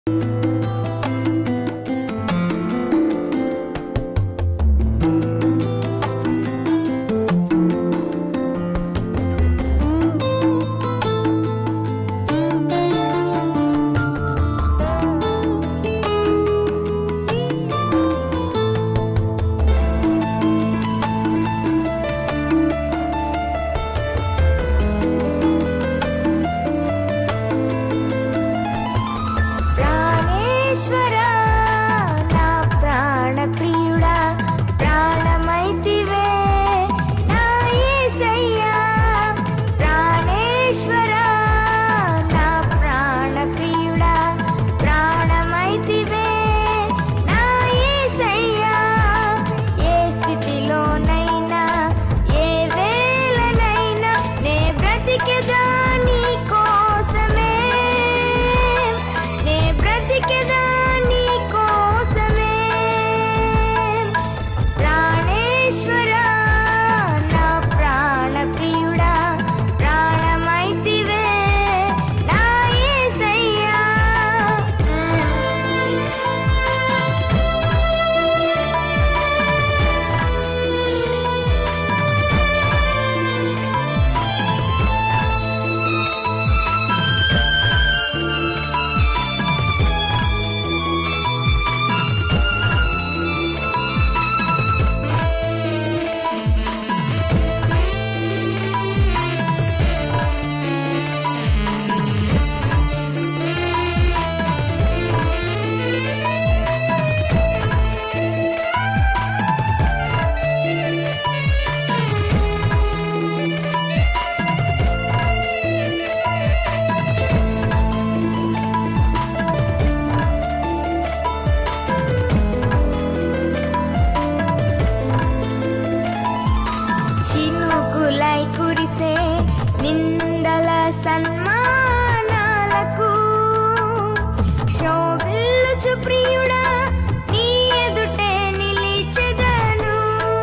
ప్రాణేశ్వరా నా ప్రాణ ప్రియుడా ప్రాణమైతివే నా యేసయ్యా ప్రాణేశ్వరా నా ప్రాణ ప్రియుడా ప్రాణమైతివే నా యేసయ్యా ఏ స్థితిలోనైనా ఏ వేళనైనా నే బ్రతికెదా నీ కోసమే నే బ్రతికెదా నీ కోసమే ప్రాణేశ్వరా నా ప్రాణ ప్రియుడా ప్రాణమైతివే నా యేసయ్యా చినుకులై కురిసే నిందల సన్మానాలకు శోభిల్లుచు ప్రియుడా నీ ఎదుటే నిలిచెదను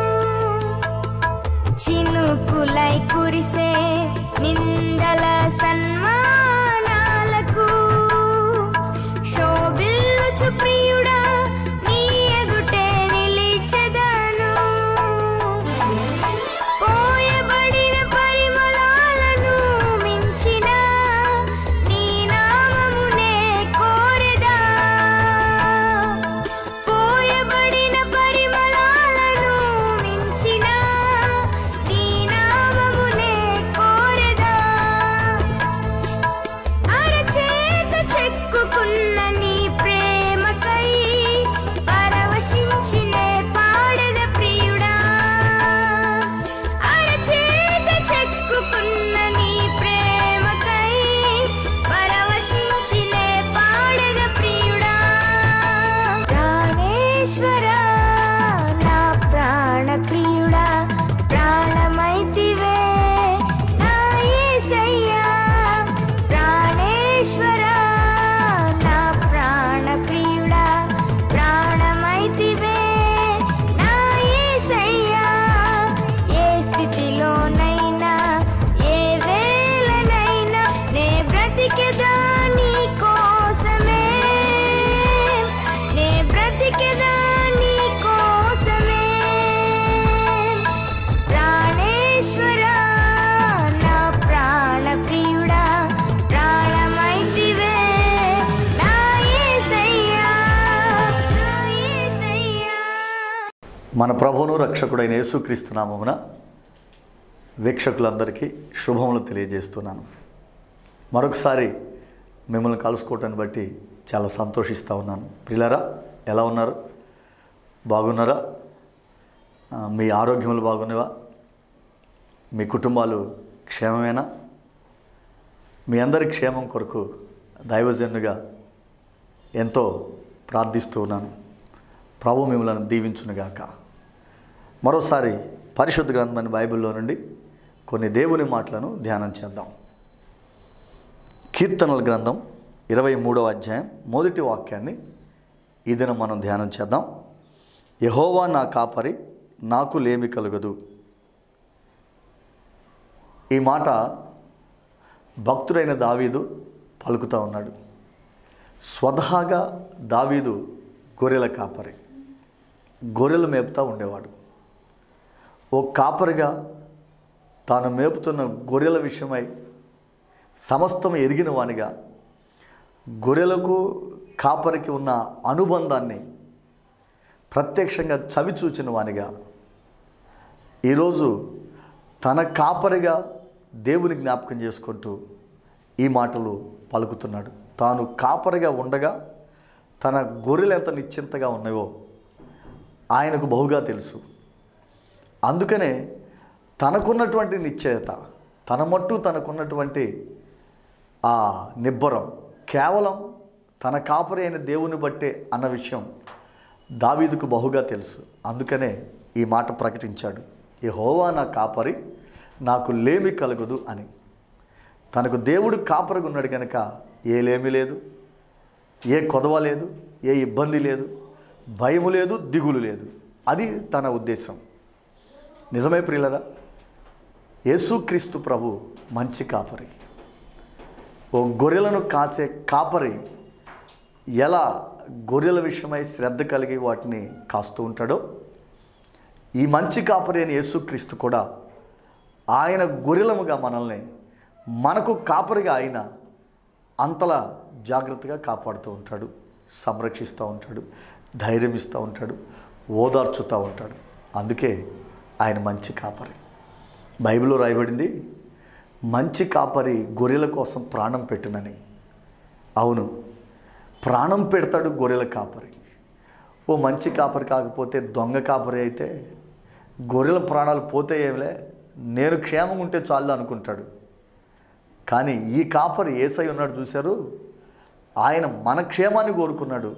చినుకులై కురిసే నిందల సన్మానాలకు శోభిల్లుచు ప్రియుడా నీ ఎదుటే నిలిచెదను పోయబడిన పరిమళాలను మించిన నీ నామమునే కోరెదా పోయబడిన పరిమళాలను మించిన నీ నామమునే కోరెదా అరచేత చెక్కుకున్న నీ ప్రేమకై పరవశించినే పాడద ప్రియుడా అరచేత చెక్కుకున్న నీ ప్రేమకై పరవశించినే పాడద ప్రియుడా ప్రాణేశ్వరా నా ప్రాణ ప్రియుడా ప్రాణమైతివే నా యేసయ్యా ప్రాణేశ్వరా నా ప్రాణ ప్రియుడా ప్రాణమైతివే నా యేసయ్యా ఏ స్థితిలోనైనా ఏ వేళనైనా నే బ్రతికెదా నీ కోసమే నే బ్రతికెదా నీ కోసమే ప్రాణేశ్వరా నా ప్రాణ ప్రియుడా ప్రాణమైతివే నా యేసయ్యా నా యేసయ్యా మన ప్రభువును రక్షకుడైన యేసుక్రీస్తు నామమున వీక్షకులందరికీ శుభములు తెలియజేస్తున్నాను మరొకసారి మిమ్మల్ని కలుసుకోవటాన్ని బట్టి చాలా సంతోషిస్తూ ఉన్నాను పిల్లరా ఎలా ఉన్నారు బాగున్నారా ఆ, మీ ఆరోగ్యములు బాగున్నవా మీ కుటుంబాలు క్షేమమేనా మీ అందరి క్షేమం కొరకు దైవజనుగా ఎంతో ప్రార్థిస్తూ ఉన్నాను ప్రభు మిమ్మల్ని దీవించునుగాక మరోసారి పరిశుద్ధ గ్రంథమైన బైబిల్లో నుండి కొన్ని దేవుని మాటలను ధ్యానం చేద్దాం కీర్తనల గ్రంథం ఇరవై మూడవ అధ్యాయం మొదటి వాక్యాన్ని ఈ దినం మనం ధ్యానం చేద్దాం యహోవా నా కాపరి నాకు లేమి కలుగదు ఈ మాట భక్తుడైన దావీదు పలుకుతూ ఉన్నాడు స్వతహాగా దావీదు గొర్రెల కాపరి గొర్రెలు మేపుతూ ఉండేవాడు ఓ కాపరిగా తాను మేపుతున్న గొర్రెల విషయమై సమస్తం ఎరిగిన వానిగా గొర్రెలకు కాపరికి ఉన్న అనుబంధాన్ని ప్రత్యక్షంగా చవి చూచిన వానిగా ఈరోజు తన కాపరిగా దేవుని జ్ఞాపకం చేసుకుంటూ ఈ మాటలు పలుకుతున్నాడు తాను కాపరిగా ఉండగా తన గొర్రెలు ఎంత నిశ్చింతగా ఉన్నాయో ఆయనకు బహుగా తెలుసు అందుకనే తనకున్నటువంటి నిశ్చయత తన మట్టు తనకున్నటువంటి ఆ నిబ్బరం కేవలం తన కాపరి అయిన దేవుని బట్టే అన్న విషయం దావీదుకు బహుగా తెలుసు అందుకనే ఈ మాట ప్రకటించాడు యెహోవా నా కాపరి నాకు లేమి కలగదు అని తనకు దేవుడు కాపరిగా ఉన్నాడు కనుక ఏ లేమి లేదు ఏ కొదవ లేదు ఏ ఇబ్బంది లేదు భయము లేదు దిగులు లేదు అది తన ఉద్దేశం నిజమే ప్రియులరా యేసుక్రీస్తు ప్రభు మంచి కాపరి ఓ గొర్రెలను కాసే కాపరి ఎలా గొర్రెల విషయమై శ్రద్ధ కలిగి వాటిని కాస్తూ ఉంటాడో ఈ మంచి కాపరి అని యేసుక్రీస్తు కూడా ఆయన గొర్రెలముగా మనల్ని మనకు కాపరిగా ఆయన అంతలా జాగ్రత్తగా కాపాడుతూ ఉంటాడు సంరక్షిస్తూ ఉంటాడు ధైర్యం ఇస్తూ ఉంటాడు ఓదార్చుతూ ఉంటాడు అందుకే ఆయన మంచి కాపరి బైబిల్లో రాయబడింది మంచి కాపరి గొర్రెల కోసం ప్రాణం పెట్టునని అవును ప్రాణం పెడతాడు గొర్రెల కాపరి ఓ మంచి కాపరి కాకపోతే దొంగ కాపరి అయితే గొర్రెల ప్రాణాలు పోతే ఏమిలే నేను క్షేమంగా ఉంటే చాలు అనుకుంటాడు కానీ ఈ కాపరి ఏసై ఉన్నాడు చూశారు ఆయన మన క్షేమాన్ని కోరుకున్నాడు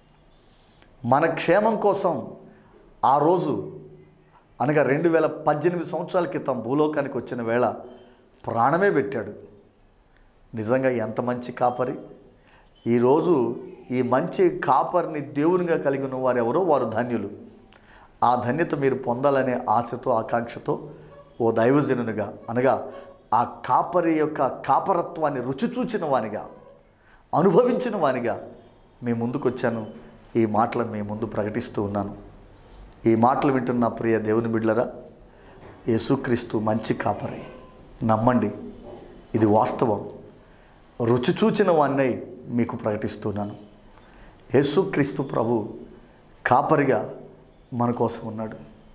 మన క్షేమం కోసం ఆ రోజు అనగా రెండు వేల పద్దెనిమిది సంవత్సరాల క్రితం భూలోకానికి వచ్చిన వేళ ప్రాణమే పెట్టాడు నిజంగా ఎంత మంచి కాపరి ఈరోజు ఈ మంచి కాపరిని దేవునిగా కలిగి ఉన్న వారు ఎవరో వారు ధన్యులు ఆ ధన్యత మీరు పొందాలనే ఆశతో ఆకాంక్షతో ఓ దైవజనునిగా అనగా ఆ కాపరి యొక్క కాపరత్వాన్ని రుచి చూచిన వానిగా అనుభవించిన వానిగా మీ ముందుకు వచ్చాను ఈ మాటలను మీ ముందు ప్రకటిస్తూ ఉన్నాను ఈ మాటలు వింటున్న ప్రియ దేవుని బిడ్డలరా యేసుక్రీస్తు మంచి కాపరి నమ్మండి ఇది వాస్తవం రుచి చూచిన వాన్నై మీకు ప్రకటిస్తున్నాను యేసుక్రీస్తు ప్రభు కాపరిగా మన కోసం ఉన్నాడు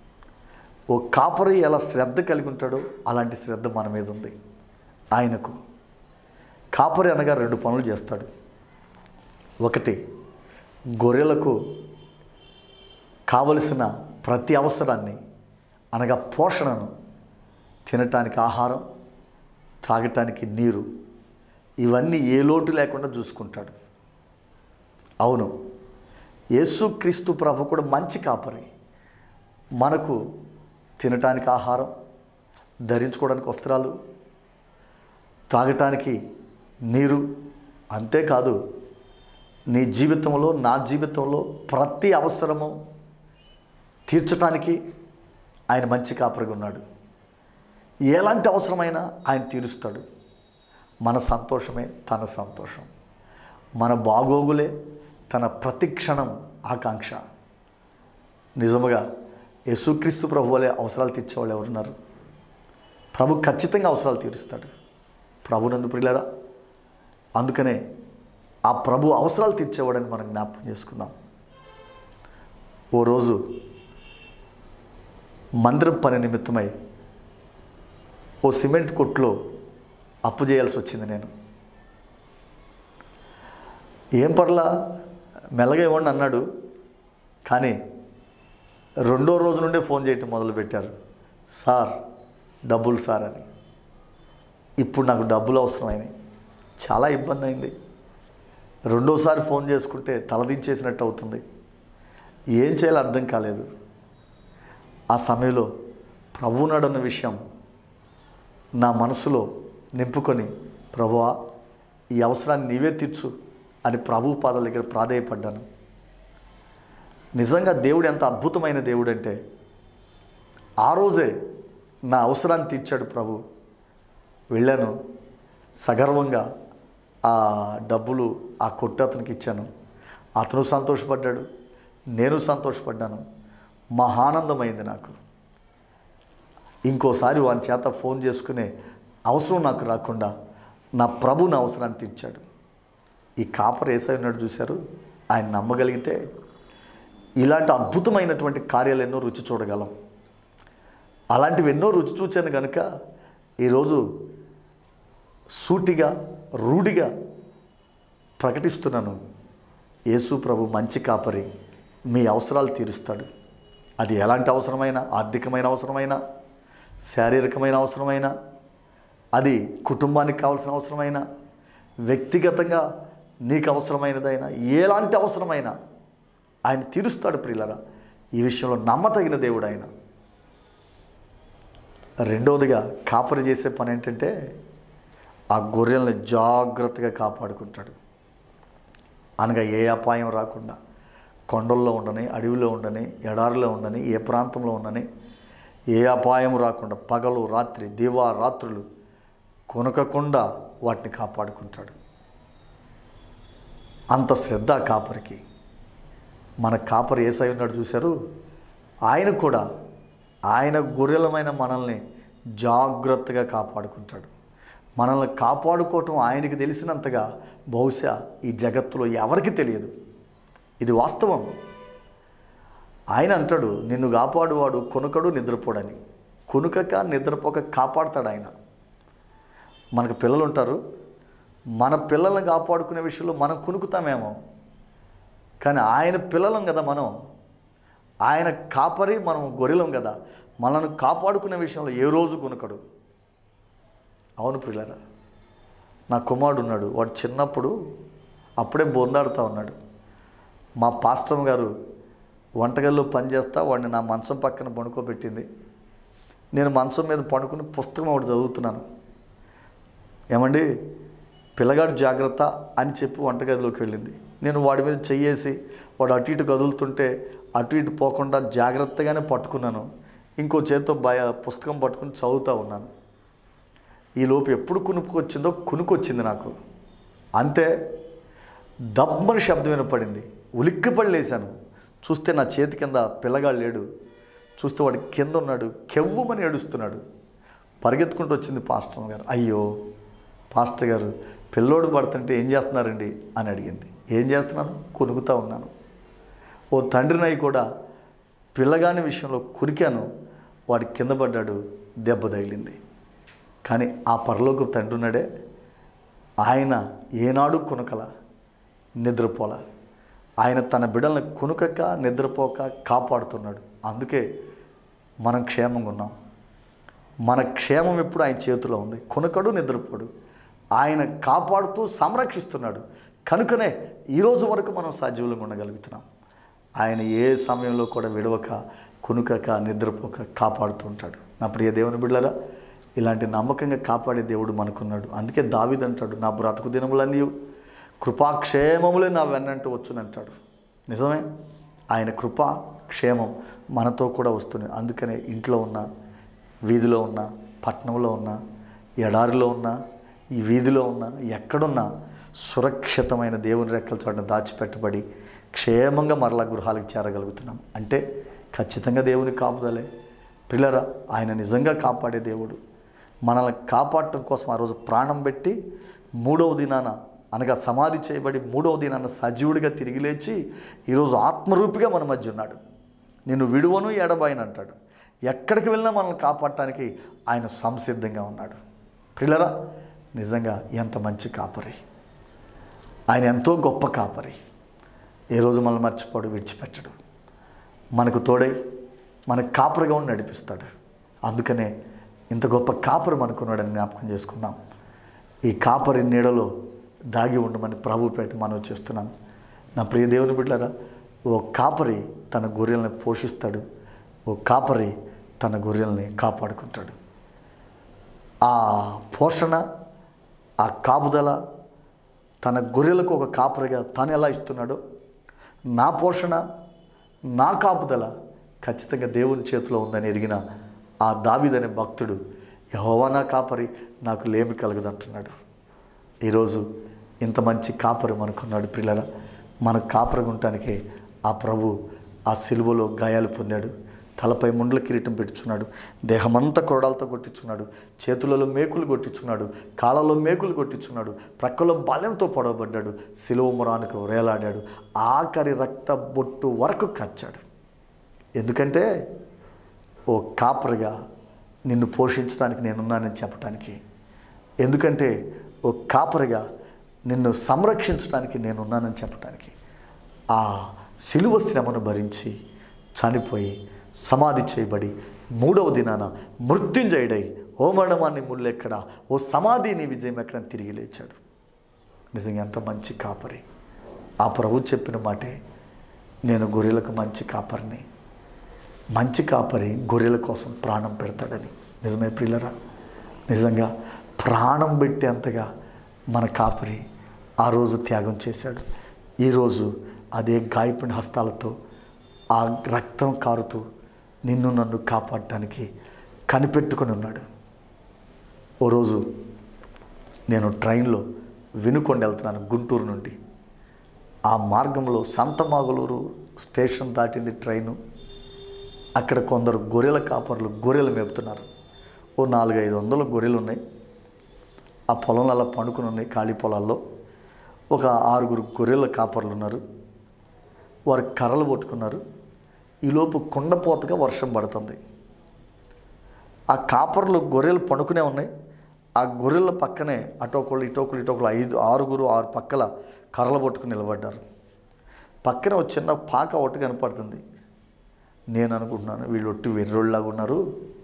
ఓ కాపరి ఎలా శ్రద్ధ కలిగి ఉంటాడో అలాంటి శ్రద్ధ మన మీద ఉంది ఆయనకు కాపరి అనగా రెండు పనులు చేస్తాడు ఒకటి గొర్రెలకు కావలసిన ప్రతి అవసరాన్ని అనగా పోషణను తినటానికి ఆహారం త్రాగటానికి నీరు ఇవన్నీ ఏ లోటు లేకుండా చూసుకుంటాడు అవును యేసుక్రీస్తు ప్రభు కూడా మంచి కాపరి మనకు తినటానికి ఆహారం ధరించుకోవడానికి వస్త్రాలు తాగటానికి నీరు అంతేకాదు నీ జీవితంలో నా జీవితంలో ప్రతి అవసరము తీర్చటానికి ఆయన మంచి కాపరిగా ఉన్నాడు ఎలాంటి అవసరమైనా ఆయన తీరుస్తాడు మన సంతోషమే తన సంతోషం మన బాగోగులే తన ప్రతి క్షణం ఆకాంక్ష నిజముగా యేసుక్రీస్తు ప్రభు వలె అవసరాలు తీర్చేవాళ్ళు ఎవరున్నారు ప్రభు ఖచ్చితంగా అవసరాలు తీరుస్తాడు ప్రభునందు ప్రియులరా అందుకనే ఆ ప్రభు అవసరాలు తీర్చేవాడని మనం జ్ఞాపకం చేసుకుందాం ఓ రోజు మందిరం పని నిమిత్తమై ఓ సిమెంట్ కొట్లో అప్పు చేయాల్సి వచ్చింది నేను ఏం పర్లా మెల్లగా ఇవ్వండి అన్నాడు కానీ రెండో రోజు నుండే ఫోన్ చేయటం మొదలుపెట్టారు సార్ డబ్బులు సార్ అని ఇప్పుడు నాకు డబ్బులు అవసరమైనాయి చాలా ఇబ్బంది అయింది రెండోసారి ఫోన్ చేసుకుంటే తలదించేసినట్టు అవుతుంది ఏం చేయాలో అర్థం కాలేదు ఆ సమయంలో ప్రభువునాడన్న విషయం నా మనసులో నింపుకొని ప్రభువా ఈ అవసరాన్ని నీవే తీర్చు అని ప్రభు పాదాల దగ్గర ప్రాధేయపడ్డాను నిజంగా దేవుడు ఎంత అద్భుతమైన దేవుడు అంటే ఆ రోజే నా అవసరాన్ని తీర్చాడు ప్రభు వెళ్ళాను సగర్వంగా ఆ డబ్బులు ఆ కొట్టు అతనికి ఇచ్చాను అతను సంతోషపడ్డాడు నేను సంతోషపడ్డాను మహానందమైంది నాకు ఇంకోసారి వాని చేత ఫోన్ చేసుకునే అవసరం నాకు రాకుండా నా ప్రభు నా అవసరాన్ని తీర్చాడు ఈ కాపర్ ఏసై ఉన్నాడు చూశారు ఆయన నమ్మగలిగితే ఇలాంటి అద్భుతమైనటువంటి కార్యాలు ఎన్నో రుచి చూడగలం అలాంటివి ఎన్నో రుచి చూచాను కనుక ఈరోజు సూటిగా రూఢిగా ప్రకటిస్తున్నాను యేసు ప్రభు మంచి కాపరి మీ అవసరాలు తీరుస్తాడు అది ఎలాంటి అవసరమైనా ఆర్థికమైన అవసరమైనా శారీరకమైన అవసరమైనా అది కుటుంబానికి కావాల్సిన అవసరమైనా వ్యక్తిగతంగా నీకు అవసరమైనదైనా ఎలాంటి అవసరమైనా ఆయన తీరుస్తాడు ప్రియులరా ఈ విషయంలో నమ్మతగిన దేవుడు ఆయన రెండవదిగా కాపరి చేసే పని ఏంటంటే ఆ గొర్రెల్ని జాగ్రత్తగా కాపాడుకుంటాడు అనగా ఏ అపాయం రాకుండా కొండల్లో ఉండని అడవిలో ఉండని ఎడారిలో ఉండని ఏ ప్రాంతంలో ఉండని ఏ అపాయం రాకుండా పగలు రాత్రి దివా రాత్రులు కొనకకుండా వాటిని కాపాడుకుంటాడు అంత శ్రద్ధ ఆ కాపరికి మన కాపరి ఏసై ఉన్నాడు చూశారు ఆయన కూడా ఆయన గొర్రెలమైన మనల్ని జాగ్రత్తగా కాపాడుకుంటాడు మనల్ని కాపాడుకోవటం ఆయనకి తెలిసినంతగా బహుశా ఈ జగత్తులో ఎవరికి తెలియదు ఇది వాస్తవం ఆయన అంటాడు నిన్ను కాపాడువాడు కొనుకడు నిద్రపోడని కొనుకక నిద్రపోక కాపాడతాడు ఆయన మనకు పిల్లలు ఉంటారు మన పిల్లల్ని కాపాడుకునే విషయంలో మనం కొనుకుతామేమో కానీ ఆయన పిల్లలం కదా మనం ఆయన కాపరి మనం గొర్రెలం కదా మనల్ని కాపాడుకునే విషయంలో ఏ రోజు కొనుకడు అవును పిల్లరా నా కుమారుడు ఉన్నాడు వాడు చిన్నప్పుడు అప్పుడే బొందాడుతూ ఉన్నాడు మా పాస్టమ్ గారు వంటగదిలో పనిచేస్తా వాడిని నా మంచం పక్కన పడుకోబెట్టింది నేను మంచం మీద పడుకుని పుస్తకం ఒకటి చదువుతున్నాను ఏమండి పిల్లగాడు జాగ్రత్త అని చెప్పి వంటగదిలోకి వెళ్ళింది నేను వాడి మీద చెయ్యేసి వాడు అటు ఇటు కదులుతుంటే అటు ఇటు పోకుండా జాగ్రత్తగానే పట్టుకున్నాను ఇంకో చేత్తో భయ పుస్తకం పట్టుకుని చదువుతూ ఉన్నాను ఈలోపు ఎప్పుడు కునుకొచ్చిందో కునుకొచ్చింది నాకు అంతే దబ్బని శబ్దం వినపడింది ఉలిక్కిపడి లేశాను చూస్తే నా చేతి కింద పిల్లగాడు లేడు చూస్తే వాడు కింద ఉన్నాడు కెవ్వుమని ఏడుస్తున్నాడు పరిగెత్తుకుంటూ వచ్చింది పాస్టర్ గారు అయ్యో పాస్టర్ గారు పిల్లోడు పడుతుంటే ఏం చేస్తున్నారండి అని అడిగింది ఏం చేస్తున్నాను కొనుకుతా ఉన్నాను ఓ తండ్రినై కూడా పిల్లగాని విషయంలో కురికాను వాడి కింద పడ్డాడు దెబ్బ తగిలింది కానీ ఆ పరలోకి తండ్రి ఉన్నాడే ఆయన ఏనాడు కొనుకల నిద్రపోల ఆయన తన బిడ్డలను కొనుకక నిద్రపోక కాపాడుతున్నాడు అందుకే మనం క్షేమంగా ఉన్నాం మన క్షేమం ఎప్పుడు ఆయన చేతిలో ఉంది కొనుకడు నిద్రపోడు ఆయన కాపాడుతూ సంరక్షిస్తున్నాడు కనుకనే ఈరోజు వరకు మనం సజీవులంగా ఉండగలుగుతున్నాం ఆయన ఏ సమయంలో కూడా విడవక కునుకక నిద్రపోక కాపాడుతూ ఉంటాడు నా ప్రియ దేవుని బిడ్డలరా ఇలాంటి నమ్మకంగా కాపాడే దేవుడు మనకున్నాడు అందుకే దావిదంటాడు నా బ్రతుకు దినములన్నీ కృపాక్షేమములే నా వెన్నంటూ వచ్చునంటాడు నిజమే ఆయన కృప క్షేమం మనతో కూడా వస్తుంది అందుకనే ఇంట్లో ఉన్న వీధిలో ఉన్న పట్టణంలో ఉన్న ఎడారిలో ఉన్న ఈ వీధిలో ఉన్న ఎక్కడున్నా సురక్షితమైన దేవుని రెక్కల చోట దాచిపెట్టబడి క్షేమంగా మరలా గృహాలకు చేరగలుగుతున్నాం అంటే ఖచ్చితంగా దేవుని కాపుదలే పిల్లరా ఆయన నిజంగా కాపాడే దేవుడు మనల్ని కాపాడటం కోసం ఆ రోజు ప్రాణం పెట్టి మూడవ దినాన అనగా సమాధి చేయబడి మూడవ దినాన సజీవుడిగా తిరిగి లేచి ఈరోజు ఆత్మరూపిగా మన మధ్య ఉన్నాడు నిన్ను విడువను ఎడబాయను అంటాడు ఎక్కడికి వెళ్ళినా మనల్ని కాపాడటానికి ఆయన సంసిద్ధంగా ఉన్నాడు పిల్లరా నిజంగా ఎంత మంచి కాపరి ఆయన ఎంతో గొప్ప కాపరి ఏ రోజు మనల్ని మర్చిపోడు విడిచిపెట్టడు మనకు తోడై మనకు కాపరిగా ఉండి నడిపిస్తాడు అందుకనే ఇంత గొప్ప కాపరి మనకున్నాడని జ్ఞాపకం చేసుకుందాం ఈ కాపరి నీడలో దాగి ఉండమని ప్రభు పేట మనం చేస్తున్నాను నా ప్రియ దేవుని బిడ్డలారా ఓ కాపరి తన గొర్రెల్ని పోషిస్తాడు ఓ కాపరి తన గొర్రెల్ని కాపాడుకుంటాడు ఆ పోషణ ఆ కాపుదల తన గొర్రెలకు ఒక కాపరిగా తాను ఎలా ఇస్తున్నాడో నా పోషణ నా కాపుదల ఖచ్చితంగా దేవుని చేతిలో ఉందని ఎరిగిన ఆ దావిదనే భక్తుడు యహోవా నా కాపరి నాకు లేమి కలగదంటున్నాడు ఈరోజు ఇంత మంచి కాపరి మనకున్నాడు పిల్లల మన కాపరి ఉండటానికే ఆ ప్రభు ఆ సిలువలో గాయాలు పొందాడు తలపై ముండ్ల కిరీటం పెట్టుచున్నాడు దేహమంతా కొరడాలతో కొట్టించున్నాడు చేతులలో మేకులు కొట్టించున్నాడు కాళ్ళలో మేకులు కొట్టించున్నాడు ప్రక్కలో బాల్యంతో పొడవబడ్డాడు సిలువ మురానికి వేలాడాడు ఆఖరి రక్త బొట్టు వరకు కచ్చాడు ఎందుకంటే ఓ కాపరిగా నిన్ను పోషించడానికి నేనున్నానని చెప్పడానికి ఎందుకంటే ఓ కాపరిగా నిన్ను సంరక్షించడానికి నేనున్నానని చెప్పడానికి ఆ సిలువ శ్రమను భరించి చనిపోయి సమాధి చేయబడి మూడవ దినాన మృత్యుంజయుడై ఓ మరణమాన్ని ముళ్ళెక్కడ ఓ సమాధి నీ విజయం ఎక్కడ తిరిగి లేచాడు నిజంగా ఎంత మంచి కాపరి ఆ ప్రభు చెప్పిన మాటే నేను గొర్రెలకు మంచి కాపరిని మంచి కాపరి గొర్రెల కోసం ప్రాణం పెడతాడని నిజమే ప్రియులరా నిజంగా ప్రాణం పెట్టేంతగా మన కాపరి ఆ రోజు త్యాగం చేశాడు ఈరోజు అదే గాయపడిన హస్తాలతో ఆ రక్తం కారుతూ నిన్ను నన్ను కాపాడటానికి కనిపెట్టుకొని ఉన్నాడు ఓ రోజు నేను ట్రైన్లో వినుకొండ వెళ్తున్నాను గుంటూరు నుండి ఆ మార్గంలో సంతమాగులూరు స్టేషన్ దాటింది ట్రైను అక్కడ కొందరు గొర్రెల కాపర్లు గొర్రెలు మేపుతున్నారు ఓ నాలుగు ఐదు వందల గొర్రెలు ఉన్నాయి ఆ పొలంలో అలా పండుకుని ఉన్నాయి ఖాళీ పొలాల్లో ఒక ఆరుగురు గొర్రెల కాపర్లు ఉన్నారు వారు కర్రలు పట్టుకున్నారు ఈలోపు కుండపోతగా వర్షం పడుతుంది ఆ కాపర్లు గొర్రెలు పడుకునే ఉన్నాయి ఆ గొర్రెల పక్కనే అటోకళ్ళు ఇటోకళ్ళు ఇటోకళ్ళు ఐదు ఆరుగురు ఆరు పక్కల కర్రలు పట్టుకుని నిలబడ్డారు పక్కన ఒక చిన్న పాక ఒకటి కనపడుతుంది నేను అనుకుంటున్నాను వీళ్ళు ఒట్టి వెర్రోళ్ళలాగా ఉన్నారు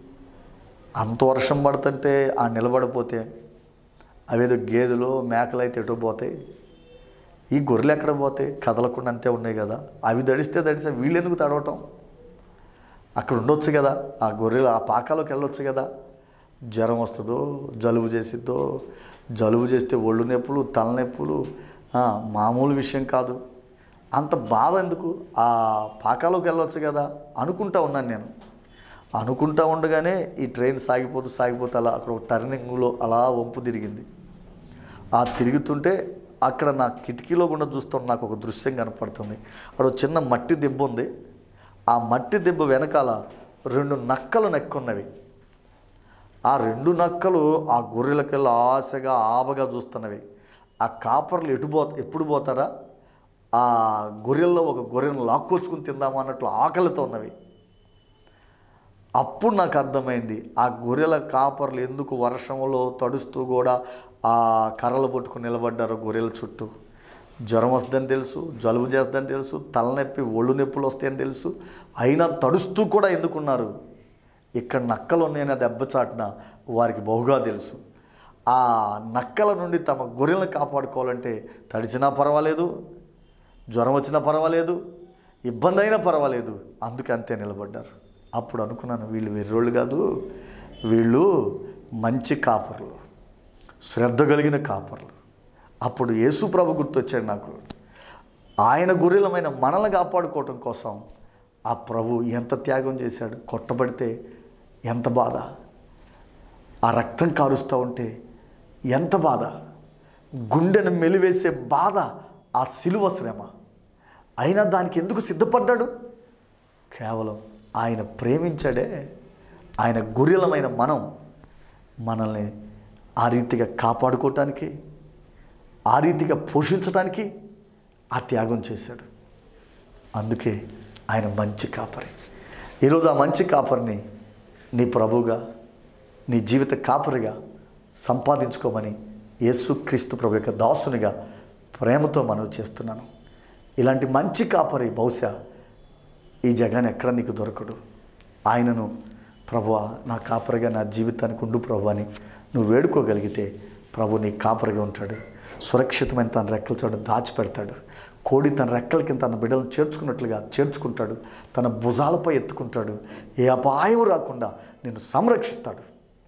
అంత వర్షం పడుతుంటే ఆ నిలబడిపోతే అవేదో గేదెలు మేకలు అయితే ఎటు పోతాయి ఈ గొర్రెలు ఎక్కడ పోతాయి కదలకుండా అంతే ఉన్నాయి కదా అవి దడిస్తే దడిస్తే వీళ్ళు ఎందుకు తడవటం అక్కడ ఉండొచ్చు కదా ఆ గొర్రెలు ఆ పాకాలోకి వెళ్ళొచ్చు కదా జ్వరం వస్తుందో జలుబు చేసిద్దో జలుబు చేస్తే ఒళ్ళు నొప్పులు తలనొప్పులు ఆ, మామూలు విషయం కాదు అంత బాధ ఎందుకు ఆ పాకాలోకి వెళ్ళొచ్చు కదా అనుకుంటా ఉన్నాను నేను అనుకుంటా ఉండగానే ఈ ట్రైన్ సాగిపోతూ సాగిపోతూ అలా అక్కడ ఒక టర్నింగ్లో అలా వంపు తిరిగింది ఆ తిరుగుతుంటే అక్కడ నా కిటికీలో గుండా చూస్తున్న నాకు ఒక దృశ్యం కనపడుతుంది అక్కడ ఒక చిన్న మట్టి దెబ్బ ఉంది ఆ మట్టి దెబ్బ వెనకాల రెండు నక్కలు నెక్కున్నవి ఆ రెండు నక్కలు ఆ గొర్రెలకెళ్ళి ఆశగా ఆబగా చూస్తున్నవి ఆ కాపర్లు ఎటు పో ఎప్పుడు పోతారా ఆ గొర్రెల్లో ఒక గొర్రెను లాక్కొచ్చుకుని తిందామా అన్నట్లు ఆకలితో ఉన్నవి అప్పుడు నాకు అర్థమైంది ఆ గొర్రెల కాపర్లు ఎందుకు వర్షంలో తడుస్తూ కూడా ఆ కర్రలు పట్టుకుని నిలబడ్డారు గొర్రెల చుట్టూ జ్వరం వస్తుందని తెలుసు జలుబు చేస్తుందని తెలుసు తలనొప్పి ఒళ్ళు నొప్పులు వస్తాయని తెలుసు అయినా తడుస్తూ కూడా ఎందుకున్నారు ఇక్కడ నక్కలు ఉన్నాయని దెబ్బచాటున వారికి బహుగా తెలుసు ఆ నక్కల నుండి తమ గొర్రెలను కాపాడుకోవాలంటే తడిచినా పర్వాలేదు జ్వరం వచ్చినా పర్వాలేదు ఇబ్బంది అయినా పర్వాలేదు అందుకే అంతే నిలబడ్డారు అప్పుడు అనుకున్నాను వీళ్ళు వెర్రోళ్ళు కాదు వీళ్ళు మంచి కాపర్లు శ్రద్ధ కలిగిన కాపర్లు అప్పుడు యేసు ప్రభు గుర్తొచ్చాడు నాకు ఆయన గొర్రెలమైన మనల్ని కాపాడుకోవటం కోసం ఆ ప్రభు ఎంత త్యాగం చేశాడు కొట్టబడితే ఎంత బాధ ఆ రక్తం కారుస్తూ ఉంటే ఎంత బాధ గుండెను మెలివేసే బాధ ఆ సిలువ శ్రమ అయినా దానికి ఎందుకు సిద్ధపడ్డాడు కేవలం ఆయన ప్రేమించాడే ఆయన గొర్రెలమైన మనం మనల్ని ఆ రీతిగా కాపాడుకోవటానికి ఆ రీతిగా పోషించడానికి ఆ త్యాగం చేశాడు అందుకే ఆయన మంచి కాపరి ఈరోజు ఆ మంచి కాపరిని నీ ప్రభుగా నీ జీవిత కాపరిగా సంపాదించుకోమని యేసుక్రీస్తు ప్రభు యొక్క దాసునిగా ప్రేమతో మనవి చేస్తున్నాను ఇలాంటి మంచి కాపరి బహుశా ఈ జగాన్ని ఎక్కడ నీకు దొరకడు ఆయనను ప్రభువా నా కాపరిగా నా జీవితానికి ఉండు ప్రభు అని నువ్వు వేడుకోగలిగితే ప్రభు నీ కాపరిగా ఉంటాడు సురక్షితమైన తన రెక్కల చోట దాచిపెడతాడు కోడి తన రెక్కల కింద తన బిడ్డలను చేర్చుకున్నట్లుగా చేర్చుకుంటాడు తన భుజాలపై ఎత్తుకుంటాడు ఏ అపాయం రాకుండా నిన్ను సంరక్షిస్తాడు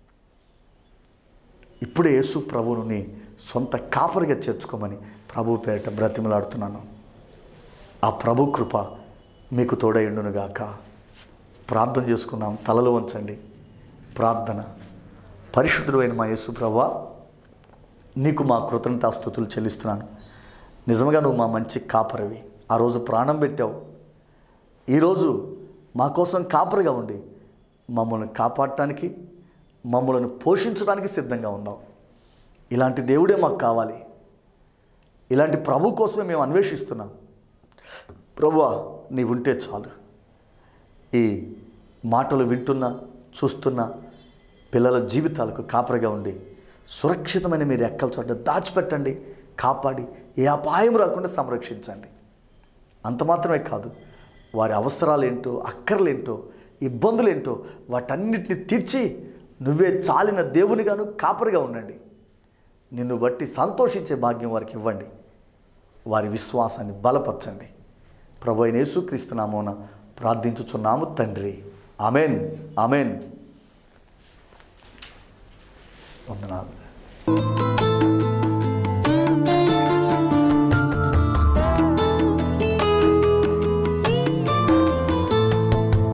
ఇప్పుడే యేసు ప్రభువును నీ సొంత కాపరిగా చేర్చుకోమని ప్రభు పేరిట బ్రతిమలాడుతున్నాను ఆ ప్రభు కృప మీకు తోడైండునుగాక ప్రార్థన చేసుకుందాం తలలు వంచండి ప్రార్థన పరిశుద్ధుడైన మా యేసు ప్రభా నీకు మా కృతజ్ఞతాస్థుతులు చెల్లిస్తున్నాను నిజంగా నువ్వు మా మంచి కాపరివి ఆ రోజు ప్రాణం పెట్టావు ఈరోజు మా కోసం కాపరిగా ఉండి మమ్మల్ని కాపాడటానికి మమ్మల్ని పోషించడానికి సిద్ధంగా ఉన్నావు ఇలాంటి దేవుడే మాకు కావాలి ఇలాంటి ప్రభు కోసమే మేము అన్వేషిస్తున్నాం ప్రభువా నీ ఉంటే చాలు ఈ మాటలు వింటున్నా చూస్తున్నా పిల్లల జీవితాలకు కాపరిగా ఉండి సురక్షితమైన మీరు ఎక్కల చోట దాచిపెట్టండి కాపాడి ఏ అపాయం రాకుండా సంరక్షించండి అంత మాత్రమే కాదు వారి అవసరాలేంటో అక్కర్లేంటో ఇబ్బందులేంటో వాటన్నిటిని తీర్చి నువ్వే చాలిన దేవునిగాను కాపరిగా ఉండండి నిన్ను బట్టి సంతోషించే భాగ్యం వారికి ఇవ్వండి వారి విశ్వాసాన్ని బలపరచండి ప్రభు అయిన యేసుక్రీస్తు నామమున ప్రార్థించుచున్నాము తండ్రి ఆమెన్ ఆమెన్ వందనాలు